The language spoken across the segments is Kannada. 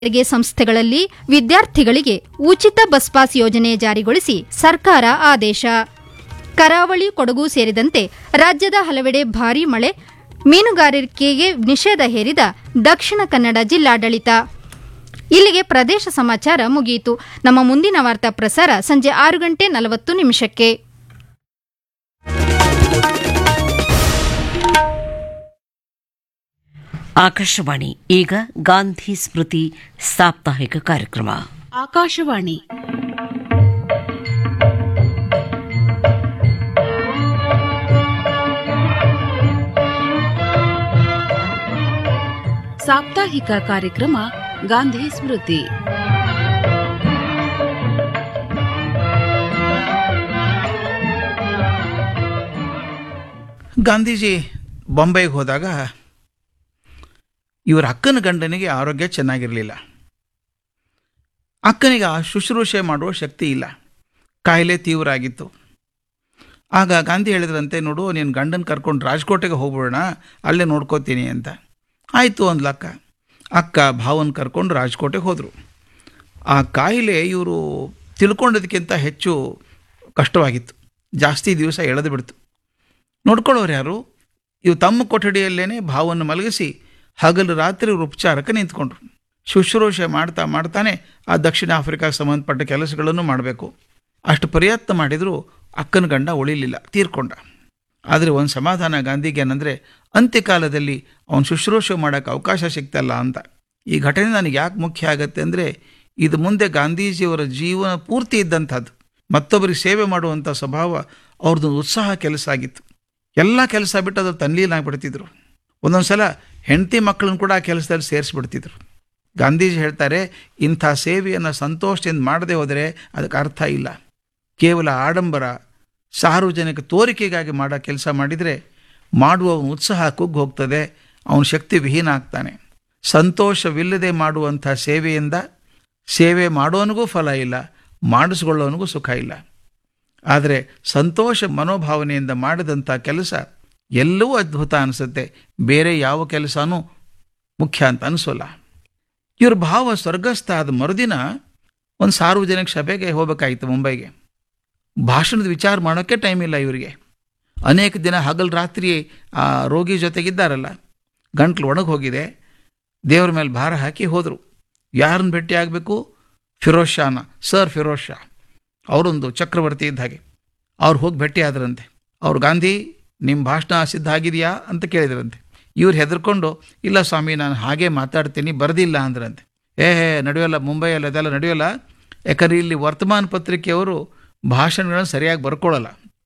ತೆರಿಗೆ ಸಂಸ್ಥೆಗಳಲ್ಲಿ ವಿದ್ಯಾರ್ಥಿಗಳಿಗೆ ಉಚಿತ ಬಸ್ ಪಾಸ್ ಯೋಜನೆ ಜಾರಿಗೊಳಿಸಿ ಸರ್ಕಾರ ಆದೇಶ ಕರಾವಳಿ ಕೊಡಗು ಸೇರಿದಂತೆ ರಾಜ್ಯದ ಹಲವೆಡೆ ಭಾರೀ ಮಳೆ ಮೀನುಗಾರಿಕೆಗೆ ನಿಷೇಧ ಹೇರಿದ ದಕ್ಷಿಣ ಕನ್ನಡ ಜಿಲ್ಲಾಡಳಿತ ಇಲ್ಲಿಗೆ ಪ್ರದೇಶ ಸಮಾಚಾರ ಮುಗಿಯಿತು ನಮ್ಮ ಮುಂದಿನ ವಾರ್ತಾ ಪ್ರಸಾರ ಸಂಜೆ ಆರು ಗಂಟೆ ನಲವತ್ತು ನಿಮಿಷಕ್ಕೆ ಆಕಾಶವಾಣಿ ಈಗ ಗಾಂಧಿ ಸ್ಮೃತಿ ಸಾಪ್ತಾಹಿಕ ಕಾರ್ಯಕ್ರಮ ಆಕಾಶವಾಣಿ ಸಾಪ್ತಾಹಿಕ ಕಾರ್ಯಕ್ರಮ ಗಾಂಧಿ ಸ್ಮೃತಿ ಗಾಂಧೀಜಿ ಬೊಂಬೈಗೆ ಹೋದಾಗ ಇವರ ಅಕ್ಕನ ಗಂಡನಿಗೆ ಆರೋಗ್ಯ ಚೆನ್ನಾಗಿರಲಿಲ್ಲ ಅಕ್ಕನಿಗೆ ಆ ಶುಶ್ರೂಷೆ ಮಾಡುವ ಶಕ್ತಿ ಇಲ್ಲ ಕಾಯಿಲೆ ತೀವ್ರ ಆಗಿತ್ತು ಆಗ ಗಾಂಧಿ ಹೇಳಿದ್ರಂತೆ ನೋಡು ನೀನು ಗಂಡನ ಕರ್ಕೊಂಡು ರಾಜ್ಕೋಟೆಗೆ ಹೋಗ್ಬಿಡೋಣ ಅಲ್ಲೇ ನೋಡ್ಕೋತೀನಿ ಅಂತ ಆಯಿತು ಅಂದ್ಲ ಅಕ್ಕ ಅಕ್ಕ ಭಾವನ ಕರ್ಕೊಂಡು ರಾಜ್ಕೋಟೆಗೆ ಹೋದರು ಆ ಕಾಯಿಲೆ ಇವರು ತಿಳ್ಕೊಂಡದಕ್ಕಿಂತ ಹೆಚ್ಚು ಕಷ್ಟವಾಗಿತ್ತು ಜಾಸ್ತಿ ದಿವಸ ಎಳೆದು ಬಿಡ್ತು ನೋಡ್ಕೊಳ್ಳೋರು ಯಾರು ಇವು ತಮ್ಮ ಕೊಠಡಿಯಲ್ಲೇನೆ ಭಾವವನ್ನು ಮಲಗಿಸಿ ಹಗಲು ರಾತ್ರಿ ಇವ್ರು ಉಪಚಾರಕ್ಕೆ ನಿಂತ್ಕೊಂಡ್ರು ಶುಶ್ರೂಷೆ ಮಾಡ್ತಾ ಮಾಡ್ತಾನೆ ಆ ದಕ್ಷಿಣ ಆಫ್ರಿಕಾಗೆ ಸಂಬಂಧಪಟ್ಟ ಕೆಲಸಗಳನ್ನು ಮಾಡಬೇಕು ಅಷ್ಟು ಪ್ರಯತ್ನ ಮಾಡಿದರೂ ಅಕ್ಕನ ಗಂಡ ಉಳಿಲಿಲ್ಲ ತೀರ್ಕೊಂಡ ಆದರೆ ಒಂದು ಸಮಾಧಾನ ಗಾಂಧಿಗೆ ಏನಂದರೆ ಅಂತ್ಯಕಾಲದಲ್ಲಿ ಅವನು ಶುಶ್ರೂಷೆ ಮಾಡೋಕ್ಕೆ ಅವಕಾಶ ಸಿಗ್ತಲ್ಲ ಅಂತ ಈ ಘಟನೆ ನನಗೆ ಯಾಕೆ ಮುಖ್ಯ ಆಗತ್ತೆ ಅಂದರೆ ಇದು ಮುಂದೆ ಗಾಂಧೀಜಿಯವರ ಜೀವನ ಪೂರ್ತಿ ಇದ್ದಂಥದ್ದು ಮತ್ತೊಬ್ಬರಿಗೆ ಸೇವೆ ಮಾಡುವಂಥ ಸ್ವಭಾವ ಅವ್ರದ್ದು ಉತ್ಸಾಹ ಕೆಲಸ ಆಗಿತ್ತು ಎಲ್ಲ ಕೆಲಸ ಬಿಟ್ಟು ಅದು ತನ್ಲೀನಾಗ್ಬಿಡ್ತಿದ್ರು ಒಂದೊಂದು ಸಲ ಹೆಂಡತಿ ಮಕ್ಕಳನ್ನು ಕೂಡ ಆ ಕೆಲಸದಲ್ಲಿ ಸೇರಿಸ್ಬಿಡ್ತಿದ್ರು ಗಾಂಧೀಜಿ ಹೇಳ್ತಾರೆ ಇಂಥ ಸೇವೆಯನ್ನು ಸಂತೋಷದಿಂದ ಮಾಡದೆ ಹೋದರೆ ಅದಕ್ಕೆ ಅರ್ಥ ಇಲ್ಲ ಕೇವಲ ಆಡಂಬರ ಸಾರ್ವಜನಿಕ ತೋರಿಕೆಗಾಗಿ ಮಾಡೋ ಕೆಲಸ ಮಾಡಿದರೆ ಮಾಡುವ ಉತ್ಸಾಹ ಕುಗ್ಗಿ ಹೋಗ್ತದೆ ಅವನ ಶಕ್ತಿ ವಿಹೀನ ಆಗ್ತಾನೆ ಸಂತೋಷವಿಲ್ಲದೆ ಮಾಡುವಂಥ ಸೇವೆಯಿಂದ ಸೇವೆ ಮಾಡೋನಿಗೂ ಫಲ ಇಲ್ಲ ಮಾಡಿಸ್ಕೊಳ್ಳೋನಿಗೂ ಸುಖ ಇಲ್ಲ ಆದರೆ ಸಂತೋಷ ಮನೋಭಾವನೆಯಿಂದ ಮಾಡಿದಂಥ ಕೆಲಸ ಎಲ್ಲವೂ ಅದ್ಭುತ ಅನಿಸುತ್ತೆ ಬೇರೆ ಯಾವ ಕೆಲಸನೂ ಮುಖ್ಯ ಅಂತ ಅನಿಸೋಲ್ಲ ಇವ್ರ ಭಾವ ಸ್ವರ್ಗಸ್ಥ ಆದ ಮರುದಿನ ಒಂದು ಸಾರ್ವಜನಿಕ ಸಭೆಗೆ ಹೋಗಬೇಕಾಯಿತು ಮುಂಬೈಗೆ ಭಾಷಣದ ವಿಚಾರ ಮಾಡೋಕ್ಕೆ ಟೈಮ್ ಇಲ್ಲ ಇವರಿಗೆ ಅನೇಕ ದಿನ ಹಗಲು ರಾತ್ರಿ ಆ ರೋಗಿ ಜೊತೆಗಿದ್ದಾರಲ್ಲ ಗಂಟ್ಲು ಒಣಗಿ ಹೋಗಿದೆ ದೇವ್ರ ಮೇಲೆ ಭಾರ ಹಾಕಿ ಹೋದರು ಯಾರನ್ನು ಭೇಟಿ ಆಗಬೇಕು ಫಿರೋಜ್ ಶಾನ ಸರ್ ಫಿರೋಜ್ ಶಾ ಅವರೊಂದು ಚಕ್ರವರ್ತಿ ಇದ್ದ ಹಾಗೆ ಅವ್ರು ಹೋಗಿ ಭೇಟಿ ಆದ್ರಂತೆ ಅವ್ರು ಗಾಂಧಿ ನಿಮ್ಮ ಭಾಷಣ ಸಿದ್ಧ ಆಗಿದೆಯಾ ಅಂತ ಕೇಳಿದ್ರಂತೆ ಇವ್ರು ಹೆದರ್ಕೊಂಡು ಇಲ್ಲ ಸ್ವಾಮಿ ನಾನು ಹಾಗೆ ಮಾತಾಡ್ತೀನಿ ಬರೆದಿಲ್ಲ ಅಂದ್ರಂತೆ ಏ ಹೇ ನಡೆಯೋಲ್ಲ ಮುಂಬೈಯಲ್ಲಿ ಅದೆಲ್ಲ ನಡೆಯೋಲ್ಲ ಯಾಕಂದ್ರೆ ಇಲ್ಲಿ ವರ್ತಮಾನ ಪತ್ರಿಕೆಯವರು ಭಾಷಣಗಳನ್ನು ಸರಿಯಾಗಿ ಬರ್ಕೊಳ್ಳಲ್ಲ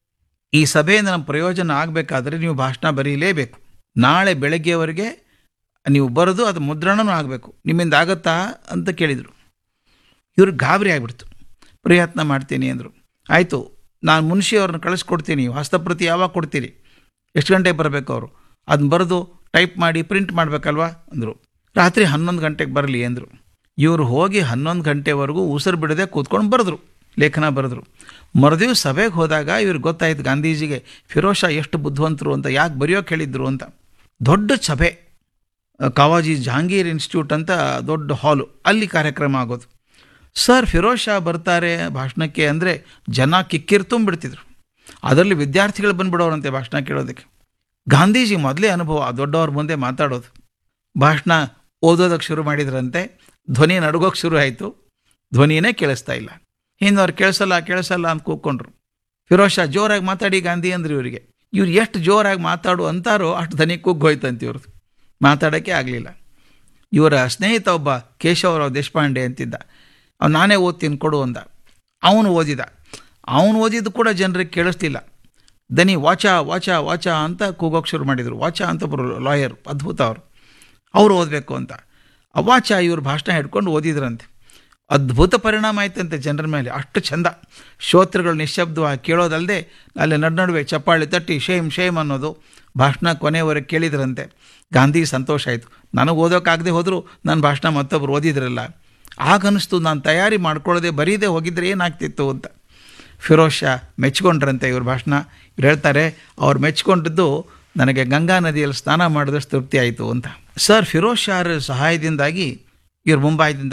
ಈ ಸಭೆಯಿಂದ ನಮ್ಮ ಪ್ರಯೋಜನ ಆಗಬೇಕಾದ್ರೆ ನೀವು ಭಾಷಣ ಬರೀಲೇಬೇಕು ನಾಳೆ ಬೆಳಗ್ಗೆವರೆಗೆ ನೀವು ಬರೆದು ಅದು ಮುದ್ರಣನೂ ಆಗಬೇಕು ನಿಮ್ಮಿಂದ ಆಗತ್ತಾ ಅಂತ ಕೇಳಿದರು ಇವ್ರಿಗೆ ಗಾಬರಿ ಆಗಿಬಿಡ್ತು ಪ್ರಯತ್ನ ಮಾಡ್ತೀನಿ ಅಂದರು ಆಯಿತು ನಾನು ಮುನ್ಷಿಯವ್ರನ್ನ ಕಳಿಸ್ಕೊಡ್ತೀನಿ ಹಸ್ತಪ್ರತಿ ಯಾವಾಗ ಕೊಡ್ತೀರಿ ಎಷ್ಟು ಗಂಟೆಗೆ ಬರಬೇಕು ಅವರು ಅದನ್ನ ಬರೆದು ಟೈಪ್ ಮಾಡಿ ಪ್ರಿಂಟ್ ಮಾಡಬೇಕಲ್ವಾ ಅಂದರು ರಾತ್ರಿ ಹನ್ನೊಂದು ಗಂಟೆಗೆ ಬರಲಿ ಅಂದರು ಇವರು ಹೋಗಿ ಹನ್ನೊಂದು ಗಂಟೆವರೆಗೂ ಉಸಿರು ಬಿಡದೆ ಕೂತ್ಕೊಂಡು ಬರೆದ್ರು ಲೇಖನ ಬರೆದ್ರು ಮರುದಿವ್ಸ ಸಭೆಗೆ ಹೋದಾಗ ಇವ್ರಿಗೆ ಗೊತ್ತಾಯ್ತು ಗಾಂಧೀಜಿಗೆ ಫಿರೋಜ್ ಶಾ ಎಷ್ಟು ಬುದ್ಧಿವಂತರು ಅಂತ ಯಾಕೆ ಬರೆಯೋಕೆ ಹೇಳಿದ್ರು ಅಂತ ದೊಡ್ಡ ಸಭೆ ಕಾವಾಜಿ ಜಹಾಂಗೀರ್ ಇನ್ಸ್ಟಿಟ್ಯೂಟ್ ಅಂತ ದೊಡ್ಡ ಹಾಲು ಅಲ್ಲಿ ಕಾರ್ಯಕ್ರಮ ಆಗೋದು ಸರ್ ಫಿರೋಜ್ ಶಾ ಬರ್ತಾರೆ ಭಾಷಣಕ್ಕೆ ಅಂದರೆ ಜನ ಕಿಕ್ಕಿರ್ ತುಂಬಿಡ್ತಿದ್ರು ಅದರಲ್ಲಿ ವಿದ್ಯಾರ್ಥಿಗಳು ಬಂದ್ಬಿಡೋರಂತೆ ಭಾಷಣ ಕೇಳೋದಕ್ಕೆ ಗಾಂಧೀಜಿ ಮೊದಲೇ ಅನುಭವ ಆ ದೊಡ್ಡವ್ರ ಮುಂದೆ ಮಾತಾಡೋದು ಭಾಷಣ ಓದೋದಕ್ಕೆ ಶುರು ಮಾಡಿದ್ರಂತೆ ಧ್ವನಿ ನಡುಗೋಕೆ ಶುರು ಆಯಿತು ಧ್ವನಿನೇ ಕೇಳಿಸ್ತಾ ಇಲ್ಲ ಹಿಂದವ್ರು ಕೇಳಿಸಲ್ಲ ಕೇಳಿಸಲ್ಲ ಅಂತ ಕೂತ್ಕೊಂಡ್ರು ಫಿರೋಜ್ ಶಾ ಜೋರಾಗಿ ಮಾತಾಡಿ ಗಾಂಧಿ ಅಂದ್ರೆ ಇವರಿಗೆ ಇವ್ರು ಎಷ್ಟು ಜೋರಾಗಿ ಮಾತಾಡು ಅಂತಾರೋ ಅಷ್ಟು ಧ್ವನಿ ಕುಗ್ಗೋಯ್ತಂತ ಇವ್ರದ್ದು ಮಾತಾಡೋಕ್ಕೆ ಆಗಲಿಲ್ಲ ಇವರ ಸ್ನೇಹಿತ ಒಬ್ಬ ಕೇಶವರಾವ್ ದೇಶಪಾಂಡೆ ಅಂತಿದ್ದ ಅವ್ನು ನಾನೇ ಓದ್ತೀನಿ ಕೊಡು ಅಂದ ಅವನು ಓದಿದ ಅವನು ಓದಿದ್ದು ಕೂಡ ಜನರಿಗೆ ಕೇಳಿಸ್ಲಿಲ್ಲ ದನಿ ವಾಚ ವಾಚ ವಾಚ ಅಂತ ಕೂಗೋಕೆ ಶುರು ಮಾಡಿದರು ವಾಚ ಅಂತ ಒಬ್ಬರು ಲಾಯರ್ ಅದ್ಭುತ ಅವರು ಅವರು ಓದಬೇಕು ಅಂತ ಆ ವಾಚ ಇವ್ರ ಭಾಷಣ ಹಿಡ್ಕೊಂಡು ಓದಿದ್ರಂತೆ ಅದ್ಭುತ ಪರಿಣಾಮ ಆಯ್ತಂತೆ ಜನರ ಮೇಲೆ ಅಷ್ಟು ಚಂದ ಶ್ರೋತೃಗಳು ನಿಶ್ಶಬ್ದವಾಗಿ ಕೇಳೋದಲ್ಲದೆ ಅಲ್ಲಿ ನಡುವೆ ಚಪ್ಪಾಳಿ ತಟ್ಟಿ ಶೇಮ್ ಶೇಮ್ ಅನ್ನೋದು ಭಾಷಣ ಕೊನೆಯವರೆಗೆ ಕೇಳಿದ್ರಂತೆ ಗಾಂಧಿ ಸಂತೋಷ ಆಯಿತು ನನಗೆ ಓದೋಕ್ಕಾಗದೆ ಹೋದರೂ ನನ್ನ ಭಾಷಣ ಮತ್ತೊಬ್ರು ಓದಿದ್ರಲ್ಲ ಆಗ ಅನ್ನಿಸ್ತು ನಾನು ತಯಾರಿ ಮಾಡ್ಕೊಳ್ಳದೆ ಬರೀದೇ ಹೋಗಿದ್ರೆ ಏನಾಗ್ತಿತ್ತು ಅಂತ ಫಿರೋಜ್ ಶಾ ಮೆಚ್ಕೊಂಡ್ರಂತೆ ಇವ್ರ ಭಾಷಣ ಇವ್ರು ಹೇಳ್ತಾರೆ ಅವ್ರು ಮೆಚ್ಕೊಂಡಿದ್ದು ನನಗೆ ಗಂಗಾ ನದಿಯಲ್ಲಿ ಸ್ನಾನ ಮಾಡಿದಷ್ಟು ತೃಪ್ತಿ ಆಯಿತು ಅಂತ ಸರ್ ಫಿರೋಜ್ ಶಾರ ಸಹಾಯದಿಂದಾಗಿ ಇವ್ರು ಮುಂಬೈದಿಂದ